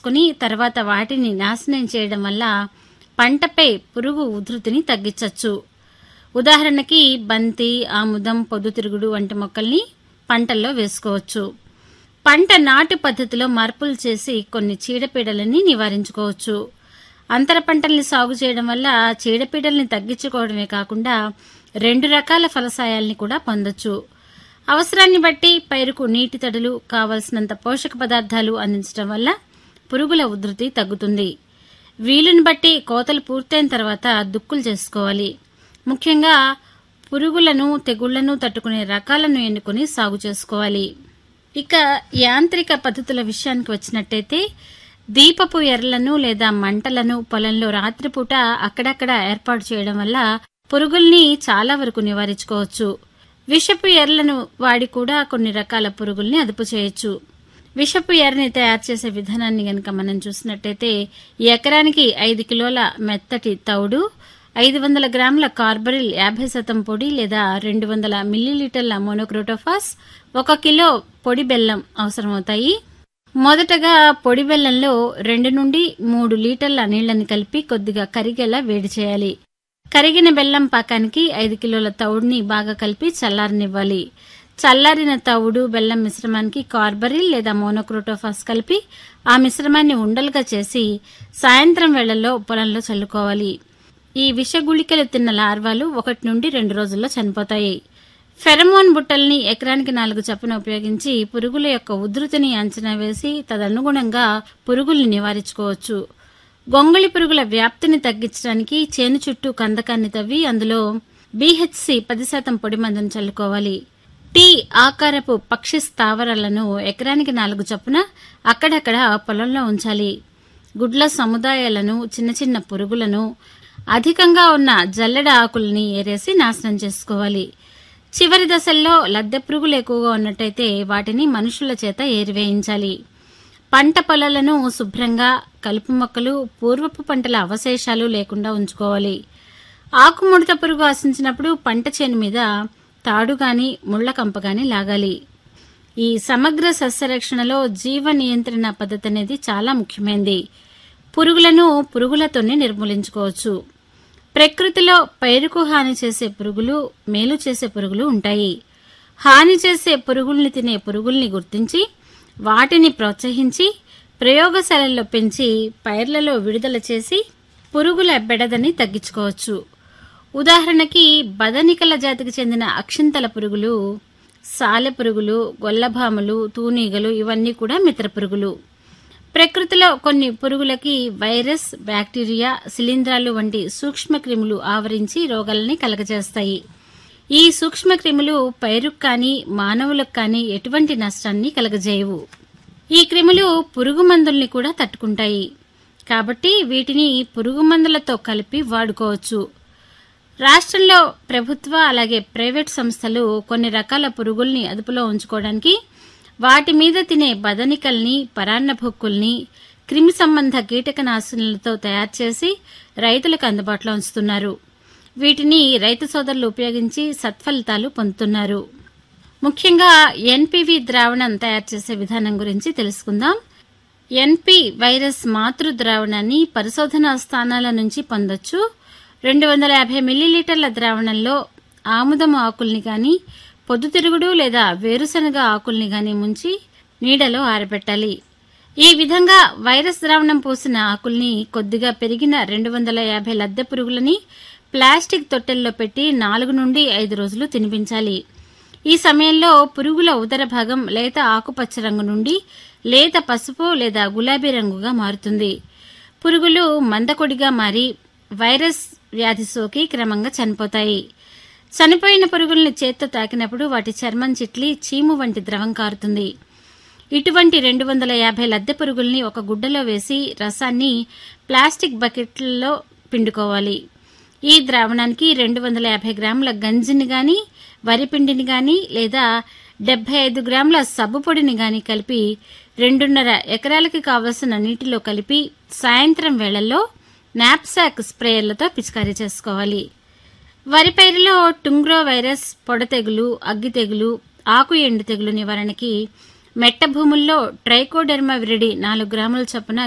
చేసుకుని తర్వాత వాటిని నాశనం చేయడం వల్ల పంటపై పురుగు ఉధృతిని తగ్గించవచ్చు ఉదాహరణకి బంతి ఆముదం పొద్దుతిరుగుడు వంటి మొక్కల్ని పంటల్లో వేసుకోవచ్చు పంట నాటు పద్ధతిలో మార్పులు చేసి కొన్ని చీడపీడలని నివారించుకోవచ్చు అంతర పంటల్ని సాగు చేయడం వల్ల చీడపీడల్ని తగ్గించుకోవడమే కాకుండా రెండు రకాల ఫలసాయాల్ని కూడా పొందొచ్చు అవసరాన్ని బట్టి పైరుకు నీటి తడులు కావలసినంత పోషక పదార్థాలు అందించడం వల్ల పురుగుల ఉధృతి తగ్గుతుంది వీలుని బట్టి కోతలు పూర్తయిన తర్వాత దుక్కులు చేసుకోవాలి ముఖ్యంగా పురుగులను తెగుళ్లను తట్టుకునే రకాలను ఎన్నుకుని సాగు చేసుకోవాలి ఇక యాంత్రిక పద్ధతుల విషయానికి వచ్చినట్టయితే దీపపు ఎర్రలను లేదా మంటలను పొలంలో రాత్రిపూట అక్కడక్కడ ఏర్పాటు చేయడం వల్ల పురుగుల్ని చాలా వరకు నివారించుకోవచ్చు విషపు ఎర్రలను వాడి కూడా కొన్ని రకాల పురుగుల్ని అదుపు చేయొచ్చు విషపు ఎర్రని తయారు చేసే విధానాన్ని గనక మనం చూసినట్టయితే ఎకరానికి ఐదు కిలోల మెత్తటి తౌడు ఐదు వందల గ్రాముల కార్బరిల్ యాభై శాతం పొడి లేదా రెండు వందల మిల్లీలీటర్ల మోనోక్రోటోఫాస్ ఒక కిలో పొడి బెల్లం అవసరమవుతాయి మొదటగా పొడి బెల్లంలో రెండు నుండి మూడు లీటర్ల నీళ్లను కలిపి కొద్దిగా కరిగేలా వేడి చేయాలి కరిగిన బెల్లం పాకానికి ఐదు కిలోల తవుడుని బాగా కలిపి చల్లారనివ్వాలి చల్లారిన తవుడు బెల్లం మిశ్రమానికి కార్బరిల్ లేదా మోనోక్రోటోఫాస్ కలిపి ఆ మిశ్రమాన్ని ఉండలుగా చేసి సాయంత్రం వేళల్లో పొలంలో చల్లుకోవాలి ఈ విషగుళికలు తిన్న లార్వాలు ఒకటి నుండి రెండు రోజుల్లో చనిపోతాయి ఫెరమోన్ బుట్టల్ని ఎకరానికి నాలుగు చప్పున ఉపయోగించి పురుగుల యొక్క ఉధృతిని అంచనా వేసి తదనుగుణంగా పురుగుల్ని నివారించుకోవచ్చు గొంగళి పురుగుల వ్యాప్తిని తగ్గించడానికి చేను చుట్టూ కందకాన్ని తవ్వి అందులో బీహెచ్సి పది శాతం పొడి మందును చల్లుకోవాలి టీ ఆకారపు పక్షి స్థావరాలను ఎకరానికి నాలుగు చొప్పున అక్కడక్కడ పొలంలో ఉంచాలి గుడ్ల సముదాయాలను చిన్న చిన్న పురుగులను అధికంగా ఉన్న జల్లెడ ఆకుల్ని ఏరేసి నాశనం చేసుకోవాలి చివరి దశల్లో లద్దె పురుగులు ఎక్కువగా ఉన్నట్టయితే వాటిని మనుషుల చేత ఏరివేయించాలి పంట పొలాలను శుభ్రంగా కలుపు మొక్కలు పూర్వపు పంటల అవశేషాలు లేకుండా ఉంచుకోవాలి ఆకుముడత పురుగు ఆశించినప్పుడు పంట చేను మీద తాడు గాని ముళ్ల కంప గాని లాగాలి ఈ సమగ్ర సస్యరక్షణలో జీవ నియంత్రణ పద్ధతి అనేది చాలా ముఖ్యమైనది పురుగులను పురుగులతోనే నిర్మూలించుకోవచ్చు ప్రకృతిలో పైరుకు హాని చేసే పురుగులు మేలు చేసే పురుగులు ఉంటాయి హాని చేసే పురుగుల్ని తినే పురుగుల్ని గుర్తించి వాటిని ప్రోత్సహించి ప్రయోగశాలల్లో పెంచి పైర్లలో విడుదల చేసి పురుగుల బెడదని తగ్గించుకోవచ్చు ఉదాహరణకి బదనికల జాతికి చెందిన అక్షింతల పురుగులు సాలె పురుగులు గొల్లభాములు తూనీగలు ఇవన్నీ కూడా మిత్ర పురుగులు ప్రకృతిలో కొన్ని పురుగులకి వైరస్ బ్యాక్టీరియా శిలీంధ్రాలు వంటి సూక్ష్మక్రిములు ఆవరించి రోగాలని కలగజేస్తాయి ఈ సూక్ష్మక్రిములు పైరుకు కానీ మానవులకు కానీ ఎటువంటి నష్టాన్ని కలగజేయవు ఈ క్రిములు పురుగు మందుల్ని కూడా తట్టుకుంటాయి కాబట్టి వీటిని పురుగు మందులతో కలిపి వాడుకోవచ్చు రాష్ట్రంలో ప్రభుత్వ అలాగే ప్రైవేట్ సంస్థలు కొన్ని రకాల పురుగుల్ని అదుపులో ఉంచుకోవడానికి వాటి మీద తినే బదనికల్ని పరాన్నభొక్కుల్ని క్రిమి సంబంధ కీటకనాశనులతో తయారు చేసి రైతులకు అందుబాటులో ఉంచుతున్నారు వీటిని రైతు సోదరులు ఉపయోగించి సత్ఫలితాలు పొందుతున్నారు ముఖ్యంగా ఎన్పివి ద్రావణం తయారు చేసే విధానం గురించి తెలుసుకుందాం ఎన్పి వైరస్ మాతృ ద్రావణాన్ని పరిశోధనా స్థానాల నుంచి పొందొచ్చు రెండు వందల యాభై మిల్లీలీటర్ల ద్రావణంలో ఆముదం ఆకుల్ని గాని పొద్దుతిరుగుడు లేదా వేరుశనగ ఆకుల్ని గాని ముంచి నీడలో ఆరబెట్టాలి ఈ విధంగా వైరస్ ద్రావణం పోసిన ఆకుల్ని కొద్దిగా పెరిగిన రెండు వందల యాభై లద్దె పురుగులని ప్లాస్టిక్ తొట్టెల్లో పెట్టి నాలుగు నుండి ఐదు రోజులు తినిపించాలి ఈ సమయంలో పురుగుల ఉదర భాగం లేత ఆకుపచ్చ రంగు నుండి లేత పసుపు లేదా గులాబీ రంగుగా మారుతుంది పురుగులు మందకొడిగా మారి వైరస్ వ్యాధి సోకి క్రమంగా చనిపోతాయి చనిపోయిన పురుగుల్ని చేత్తో తాకినప్పుడు వాటి చర్మం చిట్లి చీము వంటి ద్రవం కారుతుంది ఇటువంటి రెండు వందల యాభై లద్దె పురుగుల్ని ఒక గుడ్డలో వేసి రసాన్ని ప్లాస్టిక్ బకెట్లలో పిండుకోవాలి ఈ ద్రావణానికి రెండు వందల యాభై గ్రాముల గంజిని గాని వరిపిండిని గాని లేదా డెబ్బై ఐదు గ్రాముల సబ్బు పొడిని గాని కలిపి రెండున్నర ఎకరాలకి కావలసిన నీటిలో కలిపి సాయంత్రం వేళల్లో నాప్సాక్ స్ప్రేయర్లతో పిచికారీ చేసుకోవాలి వరి పైరులో టుంగ్రో వైరస్ పొడ తెగులు అగ్గి తెగులు ఆకు ఎండు తెగులు నివారణకి మెట్ట భూముల్లో ట్రైకోడెర్మా విరిడి నాలుగు గ్రాముల చొప్పున